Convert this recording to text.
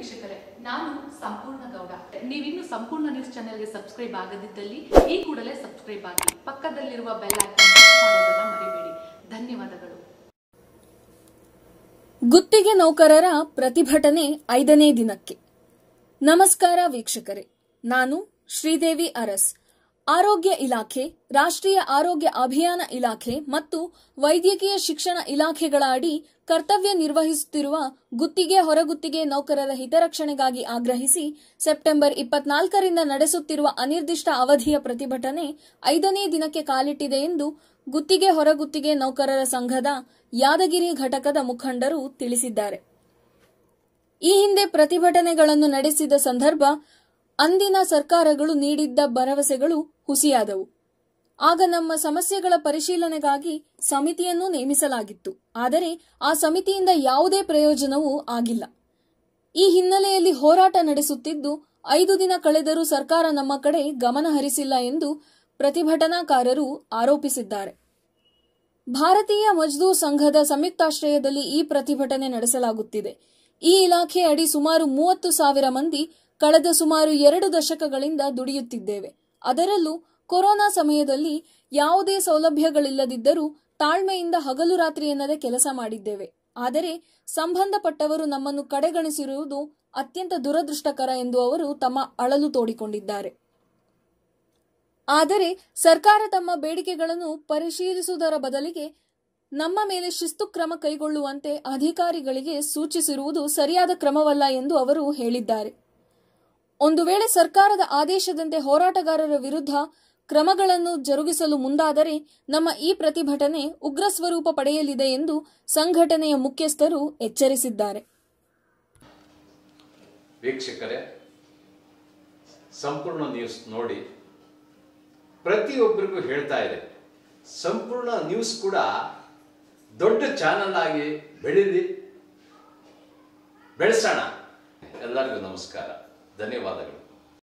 ವೀಕ್ಷಕರೇ ನಾನು ಸಂಪೂರ್ಣ ಗೌಡ ನೀವಿನ್ನು ಸಂಪೂರ್ಣ ನ್ಯೂಸ್ ಚಾನೆಲ್ಗೆ ಸಬ್ಸ್ಕ್ರೈಬ್ ಆಗದಿದ್ದಲ್ಲಿ ಈ ಕೂಡಲೇ ಸಬ್ಸ್ಕ್ರೈಬ್ ಆಗಿ ಪಕ್ಕದಲ್ಲಿರುವ ಬೆಲ್ ಐಕಾನ್ ಪ್ರೆಸ್ ಮಾಡೋದನ್ನ ಮರಿಬೇಡಿ ಧನ್ಯವಾದಗಳು ಗುತ್ತಿಗೆ ನೌಕರರ ಪ್ರತಿಭಟನೆ ಐದನೇ ದಿನಕ್ಕೆ ನಮಸ್ಕಾರ ವೀಕ್ಷಕರೇ ನಾನು ಶ್ರೀದೇವಿ ಅರಸ್ ಆರೋಗ್ಯ ಇಲಾಖೆ ರಾಷ್ಟ್ರೀಯ ಆರೋಗ್ಯ ಅಭಿಯಾನ ಇಲಾಖೆ ಮತ್ತು ವೈದ್ಯಕೀಯ ಶಿಕ್ಷಣ ಇಲಾಖೆಗಳ ಅಡಿ ಕರ್ತವ್ಯ ನಿರ್ವಹಿಸುತ್ತಿರುವ ಗುತ್ತಿಗೆ ಹೊರಗುತ್ತಿಗೆ ನೌಕರರ ಹಿತರಕ್ಷಣೆಗಾಗಿ ಆಗ್ರಹಿಸಿ ಸೆಪ್ಟೆಂಬರ್ ಇಪ್ಪತ್ನಾಲ್ಕರಿಂದ ನಡೆಸುತ್ತಿರುವ ಅನಿರ್ದಿಷ್ಟ ಅವಧಿಯ ಪ್ರತಿಭಟನೆ ಐದನೇ ದಿನಕ್ಕೆ ಕಾಲಿಟ್ಟಿದೆ ಎಂದು ಗುತ್ತಿಗೆ ಹೊರಗುತ್ತಿಗೆ ನೌಕರರ ಸಂಘದ ಯಾದಗಿರಿ ಘಟಕದ ಮುಖಂಡರು ತಿಳಿಸಿದ್ದಾರೆ ಈ ಹಿಂದೆ ಪ್ರತಿಭಟನೆಗಳನ್ನು ನಡೆಸಿದ ಸಂದರ್ಭ ಅಂದಿನ ಸರ್ಕಾರಗಳು ನೀಡಿದ್ದ ಭರವಸೆಗಳು ಹುಸಿಯಾದವು ಆಗ ನಮ್ಮ ಸಮಸ್ಯೆಗಳ ಪರಿಶೀಲನೆಗಾಗಿ ಸಮಿತಿಯನ್ನು ನೇಮಿಸಲಾಗಿತ್ತು ಆದರೆ ಆ ಸಮಿತಿಯಿಂದ ಯಾವುದೇ ಪ್ರಯೋಜನವೂ ಆಗಿಲ್ಲ ಈ ಹಿನ್ನೆಲೆಯಲ್ಲಿ ಹೋರಾಟ ನಡೆಸುತ್ತಿದ್ದು ಐದು ದಿನ ಕಳೆದರೂ ಸರ್ಕಾರ ನಮ್ಮ ಕಡೆ ಗಮನ ಹರಿಸಿಲ್ಲ ಎಂದು ಪ್ರತಿಭಟನಾಕಾರರು ಆರೋಪಿಸಿದ್ದಾರೆ ಭಾರತೀಯ ಮಜ್ದೂರ್ ಸಂಘದ ಸಂಯುಕ್ತಾಶ್ರಯದಲ್ಲಿ ಈ ಪ್ರತಿಭಟನೆ ನಡೆಸಲಾಗುತ್ತಿದೆ ಈ ಇಲಾಖೆ ಅಡಿ ಸುಮಾರು ಮೂವತ್ತು ಸಾವಿರ ಮಂದಿ ಕಳೆದ ಸುಮಾರು ಎರಡು ದಶಕಗಳಿಂದ ದುಡಿಯುತ್ತಿದ್ದೇವೆ ಅದರಲ್ಲೂ ಕೊರೋನಾ ಸಮಯದಲ್ಲಿ ಯಾವುದೇ ಸೌಲಭ್ಯಗಳಿಲ್ಲದಿದ್ದರೂ ತಾಳ್ಮೆಯಿಂದ ಹಗಲು ರಾತ್ರಿ ಎನ್ನದೆ ಕೆಲಸ ಮಾಡಿದ್ದೇವೆ ಆದರೆ ಸಂಬಂಧಪಟ್ಟವರು ನಮ್ಮನ್ನು ಕಡೆಗಣಿಸಿರುವುದು ಅತ್ಯಂತ ದುರದೃಷ್ಟಕರ ಎಂದು ಅವರು ತಮ್ಮ ಅಳಲು ತೋಡಿಕೊಂಡಿದ್ದಾರೆ ಆದರೆ ಸರ್ಕಾರ ತಮ್ಮ ಬೇಡಿಕೆಗಳನ್ನು ಪರಿಶೀಲಿಸುವುದರ ಬದಲಿಗೆ ನಮ್ಮ ಮೇಲೆ ಶಿಸ್ತು ಕ್ರಮ ಕೈಗೊಳ್ಳುವಂತೆ ಅಧಿಕಾರಿಗಳಿಗೆ ಸೂಚಿಸಿರುವುದು ಸರಿಯಾದ ಕ್ರಮವಲ್ಲ ಎಂದು ಅವರು ಹೇಳಿದ್ದಾರೆ ಒಂದು ವೇಳೆ ಸರ್ಕಾರದ ಆದೇಶದಂತೆ ಹೋರಾಟಗಾರರ ವಿರುದ್ಧ ಕ್ರಮಗಳನ್ನು ಜರುಗಿಸಲು ಮುಂದಾದರೆ ನಮ್ಮ ಈ ಪ್ರತಿಭಟನೆ ಉಗ್ರ ಸ್ವರೂಪ ಪಡೆಯಲಿದೆ ಎಂದು ಸಂಘಟನೆಯ ಮುಖ್ಯಸ್ಥರು ಎಚ್ಚರಿಸಿದ್ದಾರೆ ವೀಕ್ಷಕರೇ ಸಂಪೂರ್ಣ ನ್ಯೂಸ್ ನೋಡಿ ಪ್ರತಿಯೊಬ್ಬರಿಗೂ ಹೇಳ್ತಾ ಇದೆ ಸಂಪೂರ್ಣ ನ್ಯೂಸ್ ಕೂಡ ದೊಡ್ಡ ಚಾನಲ್ ಆಗಿ ಬೆಳೀಲಿ ಬೆಳೆಸೋಣ ಎಲ್ಲರಿಗೂ ನಮಸ್ಕಾರ ಧನ್ಯವಾದಗಳು